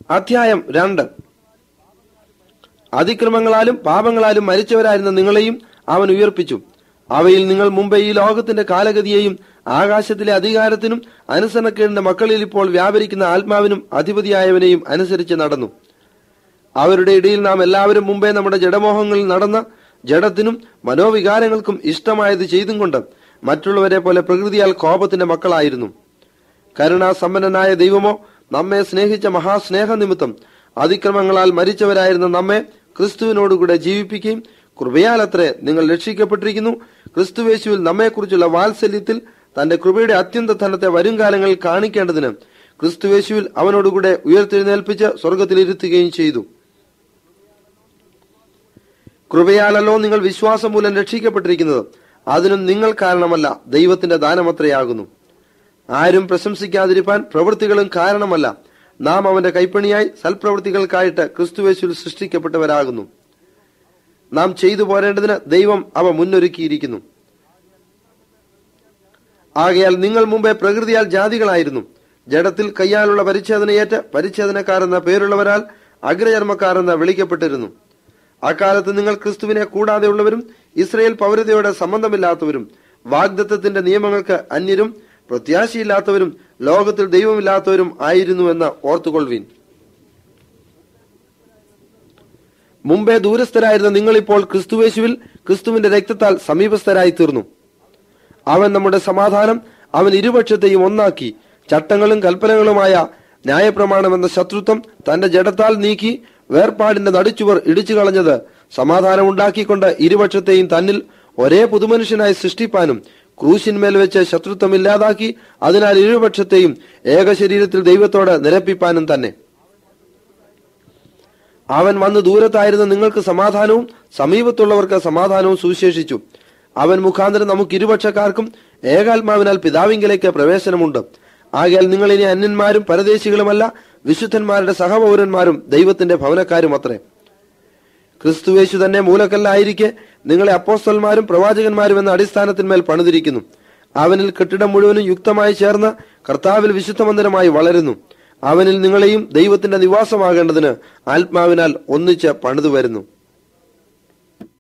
അധ്യായം രണ്ട് അതിക്രമങ്ങളാലും പാപങ്ങളാലും മരിച്ചവരായിരുന്ന നിങ്ങളെയും അവൻ ഉയർപ്പിച്ചു അവയിൽ നിങ്ങൾ മുമ്പേ ഈ ലോകത്തിന്റെ കാലഗതിയെയും ആകാശത്തിലെ അധികാരത്തിനും അനുസരണക്കേടിന്റെ മക്കളിൽ ഇപ്പോൾ വ്യാപരിക്കുന്ന ആത്മാവിനും അധിപതിയായവനെയും അനുസരിച്ച് നടന്നു അവരുടെ ഇടയിൽ നാം എല്ലാവരും മുമ്പേ നമ്മുടെ ജഡമോഹങ്ങളിൽ നടന്ന ജഡത്തിനും മനോവികാരങ്ങൾക്കും ഇഷ്ടമായത് ചെയ്തും കൊണ്ട് മറ്റുള്ളവരെ പോലെ പ്രകൃതിയാൽ കോപത്തിന്റെ മക്കളായിരുന്നു കരുണാസമ്പന്നനായ ദൈവമോ നമ്മെ സ്നേഹിച്ച മഹാസ്നേഹ നിമിത്തം അതിക്രമങ്ങളാൽ മരിച്ചവരായിരുന്ന നമ്മെ ക്രിസ്തുവിനോടുകൂടെ ജീവിപ്പിക്കുകയും കൃപയാലത്രേ നിങ്ങൾ രക്ഷിക്കപ്പെട്ടിരിക്കുന്നു ക്രിസ്തുവേശുവിൽ നമ്മെക്കുറിച്ചുള്ള വാത്സല്യത്തിൽ തന്റെ കൃപയുടെ അത്യന്ത ധനത്തെ വരുംകാലങ്ങളിൽ കാണിക്കേണ്ടതിന് ക്രിസ്തുവേശുവിൽ അവനോടുകൂടെ ഉയർത്തെഴുന്നേൽപ്പിച്ച് സ്വർഗത്തിലിരുത്തുകയും ചെയ്തു കൃപയാലല്ലോ നിങ്ങൾ വിശ്വാസം മൂലം രക്ഷിക്കപ്പെട്ടിരിക്കുന്നത് അതിനും നിങ്ങൾ കാരണമല്ല ദൈവത്തിന്റെ ദാനമത്രയാകുന്നു ആരും പ്രശംസിക്കാതിരിപ്പാൻ പ്രവൃത്തികളും കാരണമല്ല നാം അവന്റെ കൈപ്പണിയായി സൽപ്രവൃത്തികൾക്കായിട്ട് ക്രിസ്തുവേശുവിൽ സൃഷ്ടിക്കപ്പെട്ടവരാകുന്നു നാം ചെയ്തു പോരേണ്ടതിന് ദൈവം അവ മുന്നൊരുക്കിയിരിക്കുന്നു ആകയാൽ നിങ്ങൾ മുമ്പേ പ്രകൃതിയാൽ ജാതികളായിരുന്നു ജഡത്തിൽ കയ്യാലുള്ള പരിച്ഛേദനയേറ്റ് പരിച്ഛേദനക്കാരെന്ന പേരുള്ളവരാൽ അഗ്രചർമ്മക്കാരെന്ന് വിളിക്കപ്പെട്ടിരുന്നു അക്കാലത്ത് നിങ്ങൾ ക്രിസ്തുവിനെ കൂടാതെയുള്ളവരും ഇസ്രയേൽ പൗരതയോടെ സംബന്ധമില്ലാത്തവരും വാഗ്ദത്തത്തിന്റെ നിയമങ്ങൾക്ക് അന്യരും പ്രത്യാശയില്ലാത്തവരും ലോകത്തിൽ ദൈവമില്ലാത്തവരും ആയിരുന്നുവെന്ന് ഓർത്തുകൊള്ളുവീൻ മുമ്പേ ദൂരസ്ഥരായിരുന്ന നിങ്ങളിപ്പോൾ ക്രിസ്തുവേശുവിൽ ക്രിസ്തുവിന്റെ രക്തത്താൽ സമീപസ്ഥരായി തീർന്നു അവൻ നമ്മുടെ സമാധാനം അവൻ ഇരുപക്ഷത്തെയും ഒന്നാക്കി ചട്ടങ്ങളും കൽപ്പനകളുമായ ന്യായപ്രമാണം എന്ന ശത്രുത്വം തന്റെ ജഡത്താൽ നീക്കി വേർപാടിന്റെ നടുച്ചുവർ ഇടിച്ചു കളഞ്ഞത് സമാധാനം ഉണ്ടാക്കിക്കൊണ്ട് ഇരുപക്ഷത്തെയും തന്നിൽ ഒരേ പുതുമനുഷ്യനായി സൃഷ്ടിപ്പാനും ക്രൂശിന്മേൽ വെച്ച് ശത്രുത്വം ഇല്ലാതാക്കി അതിനാൽ ഇരുപക്ഷത്തെയും ഏക ശരീരത്തിൽ ദൈവത്തോട് നിരപ്പിപ്പാനും തന്നെ അവൻ വന്ന് ദൂരത്തായിരുന്ന നിങ്ങൾക്ക് സമാധാനവും സമീപത്തുള്ളവർക്ക് സമാധാനവും സുവിശേഷിച്ചു അവൻ മുഖാന്തരം നമുക്ക് ഇരുപക്ഷക്കാർക്കും ഏകാത്മാവിനാൽ പിതാവിങ്കലേക്ക് പ്രവേശനമുണ്ട് ആകയാൽ നിങ്ങൾ ഇനി അന്യന്മാരും പരദേശികളുമല്ല വിശുദ്ധന്മാരുടെ സഹപൗരന്മാരും ദൈവത്തിന്റെ ഭവനക്കാരും അത്രേ ക്രിസ്തുവേശു തന്നെ മൂലക്കല്ലായിരിക്കെ നിങ്ങളെ അപ്പോസ്തലന്മാരും പ്രവാചകന്മാരും എന്ന അടിസ്ഥാനത്തിന്മേൽ പണിതിരിക്കുന്നു അവനിൽ കെട്ടിടം മുഴുവനും യുക്തമായി ചേർന്ന് കർത്താവിൽ വിശുദ്ധ മന്ദിരമായി വളരുന്നു അവനിൽ നിങ്ങളെയും ദൈവത്തിന്റെ നിവാസമാകേണ്ടതിന് ആത്മാവിനാൽ ഒന്നിച്ച് പണിതു വരുന്നു